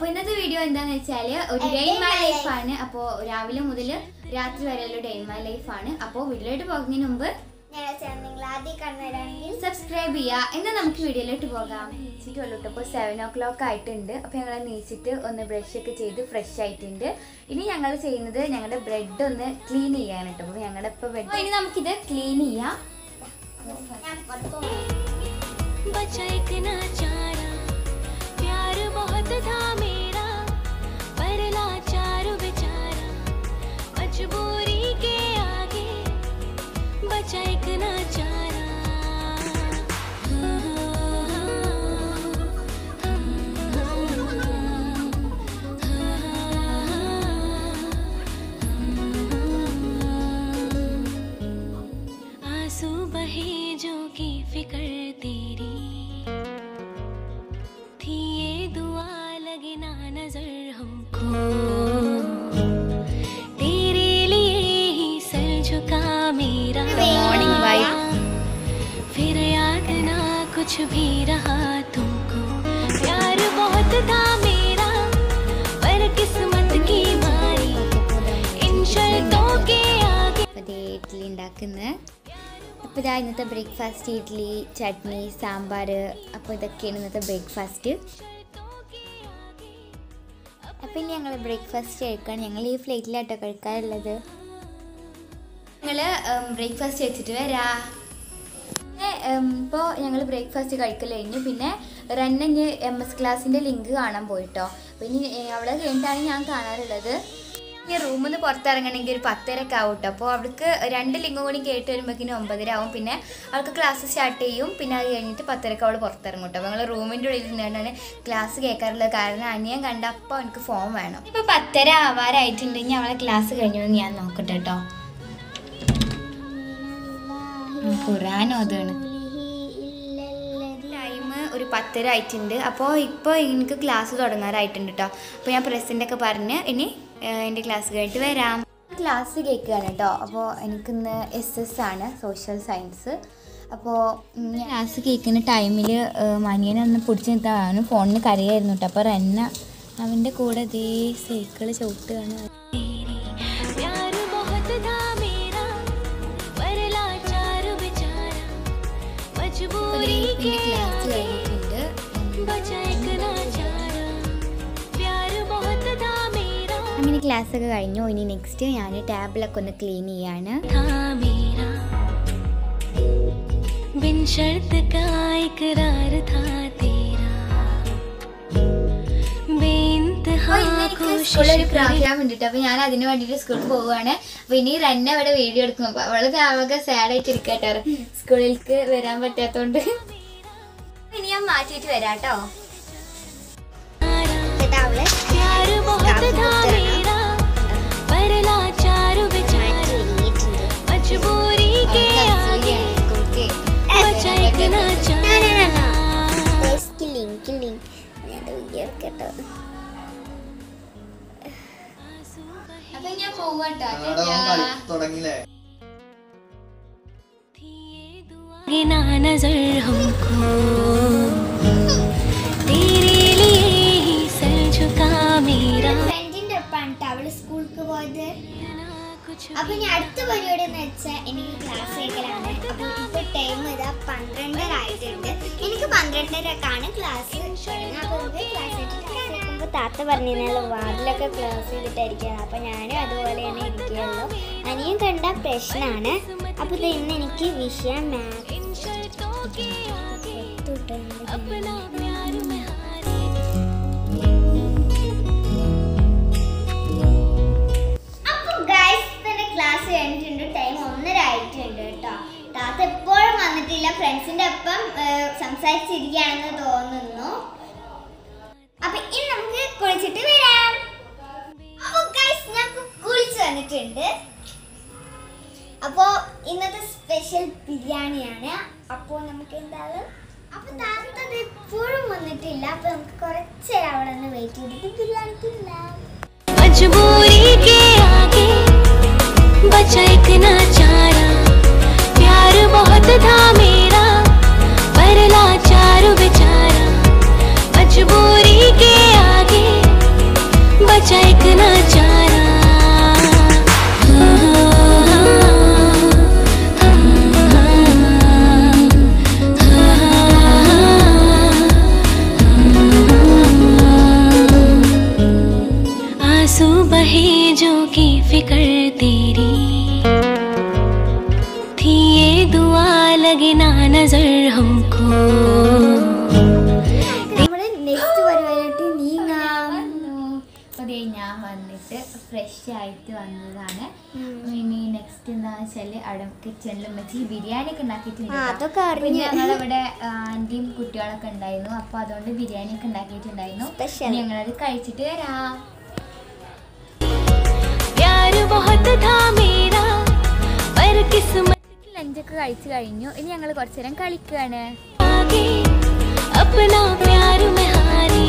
ഇന്നത്തെ വീഡിയോ എന്താന്ന് വെച്ചാല് ഒരു A day day in my in my life life. ആണ് അപ്പോൾ രാവിലെ മുതൽ രാത്രി വരെയുള്ള ഡേ ഇൻ മൈ ലൈഫ് ആണ് അപ്പോൾ വീഡിയോയിട്ട് പോകുന്നതിന് മുമ്പ് ഞങ്ങളുടെ ചാനൽ നിങ്ങൾ ആദ്യം കാണുന്നവരാണെങ്കിൽ സബ്സ്ക്രൈബ് ചെയ്യുക എന്നാൽ നമുക്ക് വീഡിയോയിലോട്ട് പോകാം ഉച്ചയ്ക്ക് ഉള്ളൂട്ടോ അപ്പോൾ സെവൻ ഓ ക്ലോക്ക് ആയിട്ടുണ്ട് അപ്പോൾ ഞങ്ങൾ നീച്ചിട്ട് ഒന്ന് ബ്രഷ് ഒക്കെ ചെയ്ത് ഫ്രഷ് ആയിട്ടുണ്ട് ഇനി ഞങ്ങൾ ചെയ്യുന്നത് ഞങ്ങളുടെ ബ്രെഡ് ഒന്ന് ക്ലീൻ ചെയ്യാൻ കേട്ടോ അപ്പോൾ ഞങ്ങളുടെ ഇപ്പോൾ ബ്രെഡ് ഇനി നമുക്കിത് ക്ലീൻ ചെയ്യാം ഞാൻ പുറത്തു बचा एक नाचारा प्यार बहुत था मेरा पर लाचार बेचारा मजबूरी के आगे बचा एक नाचारा आंसू बहे जो की फिक्र तेरी थी ये दुआ लगे ना नजर हमको तेरे लिए ही सर झुका मेरा Morning vibe. फिर याद ना कुछ भी रहा तुमको प्यार बहुत था मेरा पर किस्मत की मारी इन शर्तों के आगे അപ്പോൾ ഇത് ഇഡ്ഡലി ഉണ്ടാക്കുന്നത് അപ്പോൾ ഇതാ ഇന്നത്തെ ബ്രേക്ക്ഫാസ്റ്റ് ഇഡ്ഡലി ചട്നി സാമ്പാർ അപ്പോൾ ഇതൊക്കെയാണ് ഇന്നത്തെ ബ്രേക്ക്ഫാസ്റ്റ് അപ്പോൾ ഇനി ഞങ്ങൾ ബ്രേക്ക്ഫാസ്റ്റ് കഴിക്കുകയാണ് ഞങ്ങൾ ഈ ഫ്ലൈറ്റിലാട്ടോ കഴിക്കാറുള്ളത് ഞങ്ങൾ ബ്രേക്ക്ഫാസ്റ്റ് കഴിച്ചിട്ട് വരാ ഇപ്പോൾ ഞങ്ങൾ ബ്രേക്ക്ഫാസ്റ്റ് കഴിക്കൽ കഴിഞ്ഞു പിന്നെ റന്നഞ്ഞ് എം എസ് ക്ലാസ്സിൻ്റെ ലിങ്ക് കാണാൻ പോയിട്ടോ അപ്പോൾ ഇനി ഏഹ്, അവളെ കഴിഞ്ഞിട്ടാണ് ഞാൻ കാണാറുള്ളത് ഇനി റൂമിൽ നിന്ന് പുറത്തിറങ്ങണമെങ്കിൽ ഒരു പത്തരക്ക് ആവും കേട്ടോ അപ്പോൾ അവൾക്ക് രണ്ട് ലിങ്കും കൂടി കേട്ട് വരുമ്പോഴേക്കിനും ഒമ്പതര ആവും പിന്നെ അവൾക്ക് ക്ലാസ് സ്റ്റാർട്ട് ചെയ്യും പിന്നെ അത് കഴിഞ്ഞിട്ട് പത്തരക്ക് അവൾ പുറത്തിറങ്ങും കേട്ടോ അപ്പോൾ ഞങ്ങൾ റൂമിൻ്റെ ഉള്ളിൽ നിന്നാണ് ക്ലാസ് കേൾക്കാറുള്ളത് കാരണം അനിയൻ കണ്ട അപ്പോൾ അവനക്ക് ഫോൺ വേണം ഇപ്പോൾ പത്തര ആവാറായിട്ടുണ്ടെങ്കിൽ അവളെ ക്ലാസ് കഴിഞ്ഞു എന്ന് ഞാൻ നോക്കട്ടെ കേട്ടോ ഖുറാൻ ഓതാണ് ടൈം ഒരു പത്തര ആയിട്ടുണ്ട് അപ്പോൾ ഇപ്പോൾ എനിക്ക് ക്ലാസ് തുടങ്ങാറായിട്ടുണ്ട് കേട്ടോ അപ്പോൾ ഞാൻ പ്രസൻ്റ് ഒക്കെ പറഞ്ഞ് ഇനി ഏഹ്, എൻ്റെ ക്ലാസ് കഴിഞ്ഞിട്ട് വരാം ക്ലാസ് കേൾക്കുകയാണ് കേട്ടോ അപ്പോൾ എനിക്കിന്ന് എസ് എസ് ആണ് സോഷ്യൽ സയൻസ് അപ്പോൾ ക്ലാസ് കേൾക്കുന്ന ടൈമിൽ മനിയനെ ഒന്ന് പിടിച്ച് നിർത്താൻ അവന് ഫോണിന് കരയായിരുന്നു കേട്ടോ അപ്പോൾ റന്ന അവൻ്റെ കൂടെ അതേ സൈക്കിൾ ചവിട്ടുകയാണ് प्यार बहुत था मेरा पर लाचार बेचारा मजबूरी के ക്ലാസ് आगे കഴിഞ്ഞിട്ടുണ്ട് बचा एक नाचारा प्यार बहुत था मेरा അങ്ങനെ ക്ലാസ് ഒക്കെ കഴിഞ്ഞു ഇനി നെക്സ്റ്റ് ഞാൻ ടാബിലൊക്കെ ഒന്ന് ക്ലീൻ ചെയ്യാണ് था मेरा बिन शर्त का इकरार था तेरा बेइंतहा कोशिश സ്കൂളിൽ करे പ്രോഗ്രാം ഉണ്ട് അപ്പൊ ഞാൻ അതിന് വേണ്ടിട്ട് സ്കൂളിൽ പോവുകയാണ് അപ്പൊ ഇനി റന്ന അവിടെ വീഡിയോ എടുക്കും അപ്പൊ അവള് ആകെ സാഡ് ആയിട്ട് ഇരിക്കട്ടോ സ്കൂളിലേക്ക് വരാൻ പറ്റാത്തോണ്ട് ഇനി ഞാൻ മാറ്റിയിട്ട് വരാട്ടോ ചേട്ടാ അവള് प्यार बहुत था मेरा पर लाचार बेचारा ഒരുങ്ങിയിട്ടുണ്ട്. मजबूरी के आगे बचा एक नाचारा Guys, ലിങ്ക് ലിങ്ക് ഞാൻ വീഡിയോ എടുക്കട്ടോ അപ്പൊ ഞാൻ പോവാട്ടോ തുടങ്ങിയില്ലേ गिना नजर हमको तेरे लिए ही सर झुका मेरा ഫ്രണ്ടിന്റെ ഒപ്പാണ് ട്ടോ അവള് സ്കൂൾക്ക് പോയത് ना कुछ അപ്പൊ ഇനി അടുത്ത പരിപാടി എന്ന് വെച്ചാൽ എനിക്ക് ക്ലാസ് കേൾക്കലാണ് അപ്പൊ ഇപ്പൊ ടൈം ഇതാ പന്ത്രണ്ടര ആയിട്ടുണ്ട് എനിക്ക് പന്ത്രണ്ടരക്കാണ് ക്ലാസ് തുടങ്ങുക അപ്പൊ നമുക്ക് ക്ലാസ് കേൾക്കുമ്പോൾ താത്ത പറഞ്ഞിരുന്നല്ലോ വാർഡിലൊക്കെ ക്ലാസ് ചെയ്തിട്ടായിരിക്കുകയാണ് അപ്പൊ ഞാനും അതുപോലെ തന്നെ ഇരിക്കുകയുള്ളൂ അനിയൻ കണ്ട പ്രശ്നമാണ് അപ്പൊ ഇത് ഇന്ന് എനിക്ക് വിഷയം മാത്സ് इन शर्तों के आगे अपना प्यार में हारे അപ്പൊ ഗൈസ് തന്നെ ക്ലാസ് കഴിഞ്ഞിട്ടുണ്ട് ടൈം ഒന്നര ആയിട്ടുണ്ട് കേട്ടോ താത്ത എപ്പോഴും വന്നിട്ടില്ല ഫ്രണ്ട്സിന്റെ ഒപ്പം ഏഹ്, സംസാരിച്ചിരിക്കുകയാണെന്ന് തോന്നുന്നു അപ്പൊ ഇനി നമുക്ക് കുളിച്ചിട്ട് വരാം അപ്പൊ ഗൈസ് ഞാൻ കുളിച്ച് വന്നിട്ടുണ്ട് അപ്പോ ഇന്നത്തെ സ്പെഷ്യൽ ബിരിയാണിയാണ് അപ്പോ നമുക്ക് എന്തായാലും അപ്പൊ താത്ത ദേ ഇപ്പോഴും വന്നിട്ടില്ല അപ്പൊ നമുക്ക് കുറച്ച് നേരം അവിടെ നിന്ന് വെയിറ്റ് ചെയ്തിട്ട് ബിരിയാണി തിന്നാം मजबूरी के आगे बचा एक नाचारा प्यार बहुत था मेरा पर लाचार बेचारा मजबूरी के आगे भेजो की फिक्र तेरी थी ये दुआ लगे ना नजर हमको നമ്മള് നെക്സ്റ്റ് പരിപാടിയായിട്ട് നീങ്ങാം അതേ ഞാൻ വന്നിട്ട് ഫ്രഷ് ആയിട്ട് വന്നതാണ് ഇനി നെക്സ്റ്റ് എന്താണെന്ന് വെച്ചാൽ അവിടെ കിച്ചണിൽ വെച്ച് ബിരിയാണി ഒക്കെ ഉണ്ടാക്കിയിട്ടുണ്ട് ആ, കേട്ടോ. അതൊക്കെ അപ്പൊ അറിഞ്ഞ്. ഞങ്ങളിവിടെ ആൻറ്റിയും കുട്ടികളൊക്കെ ഉണ്ടായിരുന്നു അപ്പോൾ അതുകൊണ്ട് ബിരിയാണി ഒക്കെ ഉണ്ടാക്കിയിട്ടുണ്ടായിരുന്നു Special. ഇനി ഞങ്ങളത് കഴിച്ചിട്ട് വരാം प्यार बहुत था मेरा पर किस्मत ലഞ്ചൊക്കെ കഴിച്ചു കഴിഞ്ഞു ഇനി ഞങ്ങൾ കുറച്ചു നേരം കളിക്കുകയാണ് आगे अपना प्यार में हारी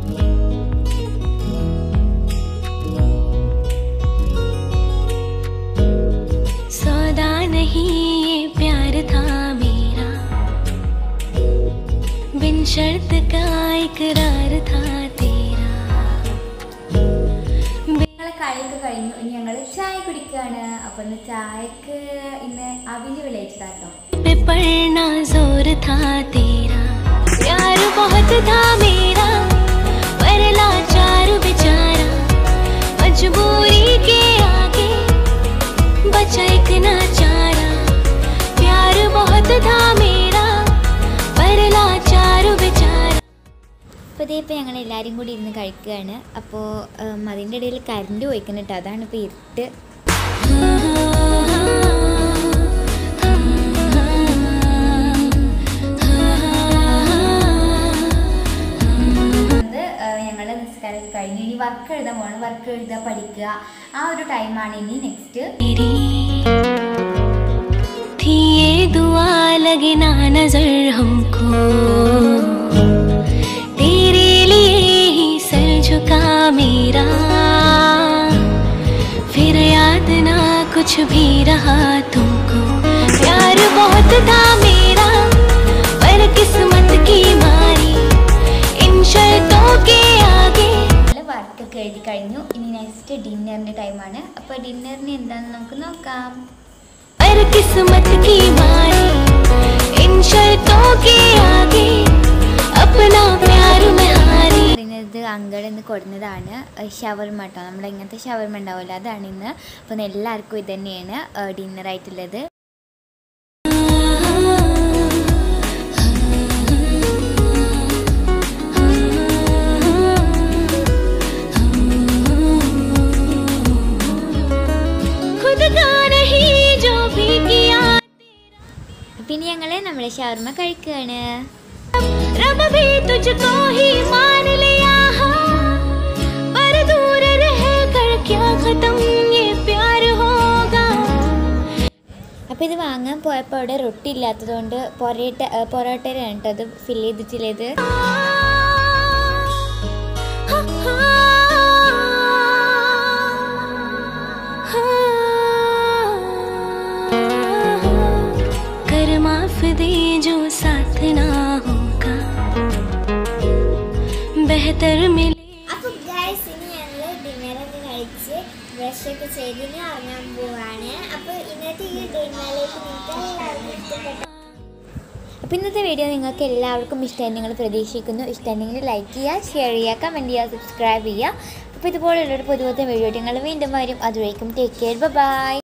सौदा नहीं ये प्यार था मेरा बिन शर्त का इकरार था तेरा ഞങ്ങളെ കളിയൊക്കെ കഴിഞ്ഞു ഇനി ഞങ്ങൾ ചായ കുടിക്കുകയാണ് അപ്പോൾ ഇന്ന് ചായക്ക് ഇന്ന് അവില് വിളയിച്ചതാട്ടോ पे पड़ना जोर था तेरा प्यार बहुत था मेरा पर लाचार बेचारा मजबूरी के आगे बचा एक नाचारा प्यार बहुत था मेरा पर लाचार बेचारा അപ്പോൾ ഇതേ ഇപ്പോൾ ഞങ്ങൾ എല്ലാവരും കൂടി ഇരുന്ന് കഴിക്കുകയാണ് അപ്പോൾ അതിൻ്റെ ഇടയിൽ കറണ്ട് പോയിക്കുന്നുണ്ട് അതാണ് ഇപ്പോൾ ഇരുട്ട് അത് ഞങ്ങൾ നിസ്കാരം കഴിഞ്ഞു ഇനി വർക്ക് എഴുതാൻ പോകണം വർക്ക് എഴുതുക പഠിക്കുക ആ ഒരു ടൈമാണ് ഇനി നെക്സ്റ്റ് तेरी थी ये दुआ लगे ना नजर हमको तेरे लिए ही सर झुका मेरा फिर याद ना कुछ भी रहा तुमको प्यार बहुत था मेरा पर किस्मत की मारी इन शर्तों के आगे വർക്കൊക്കെ എഴുതി കഴിഞ്ഞു ഇനി നെക്സ്റ്റ് ഡിന്നറിൻ്റെ ടൈമാണ് അപ്പോൾ ഡിന്നറിന് എന്താണെന്ന് നമുക്ക് നോക്കാം पर किस्मत की मारी इन शर्तों के आगे अपना प्यार में हारी പറയുന്നത് അങ്കിൾ ഇന്ന് കൊടുന്നതാണ് ഷവർമ കേട്ടോ നമ്മുടെ ഇങ്ങനത്തെ ഷവർമ ഉണ്ടാവുമല്ലോ അതാണ് ഇന്ന് അപ്പം എല്ലാവർക്കും ഇത് തന്നെയാണ് ഡിന്നർ ആയിട്ടുള്ളത് खुद का नहीं जो भी किया പിന്നെ ഞങ്ങൾ നമ്മുടെ ഷവർമ കഴിക്കുകയാണ് रब भी तुझको ही मान लिया हाँ। पर दूर रह कर क्या खत्म ये प्यार होगा അപ്പോൾ ഇത് വാങ്ങാൻ പോയപ്പോൾ അവിടെ റൊട്ടി ഇല്ലാത്തതുകൊണ്ട് പൊറോട്ട പൊറോട്ടയിലാണ് കേട്ടോ അത് ഫില്ല് ചെയ്തിട്ടുള്ളത് कर माफ दे जो साथ ना होगा बेहतर मिले അപ്പൊ ഗൈസ് ഇനി ഞങ്ങള് ഡിന്നറൊക്കെ കഴിച്ച് ബ്രഷ് ഒക്കെ ചെയ്ത് ഇനി ഇറങ്ങാൻ പോവാണ് അപ്പൊ ഇന്നത്തെ ഈ ഡിന്നറിലേക്ക് നിങ്ങൾക്ക് എല്ലാവർക്കും ഇഷ്ടപ്പെട്ടു അപ്പോൾ ഇന്നത്തെ വീഡിയോ നിങ്ങൾക്ക് എല്ലാവർക്കും ഇഷ്ടമായി നിങ്ങൾ പ്രതീക്ഷിക്കുന്നു ഇഷ്ടമുണ്ടെങ്കിൽ ലൈക്ക് ചെയ്യുക ഷെയർ ചെയ്യുക കമൻറ്റ് ചെയ്യുക സബ്സ്ക്രൈബ് ചെയ്യുക അപ്പോൾ ഇതുപോലുള്ളൊരു പുതുപുത്തൻ വീഡിയോ നിങ്ങൾ വീണ്ടും വരും അതുവരേക്കും ടേക്ക് കെയർ ബൈ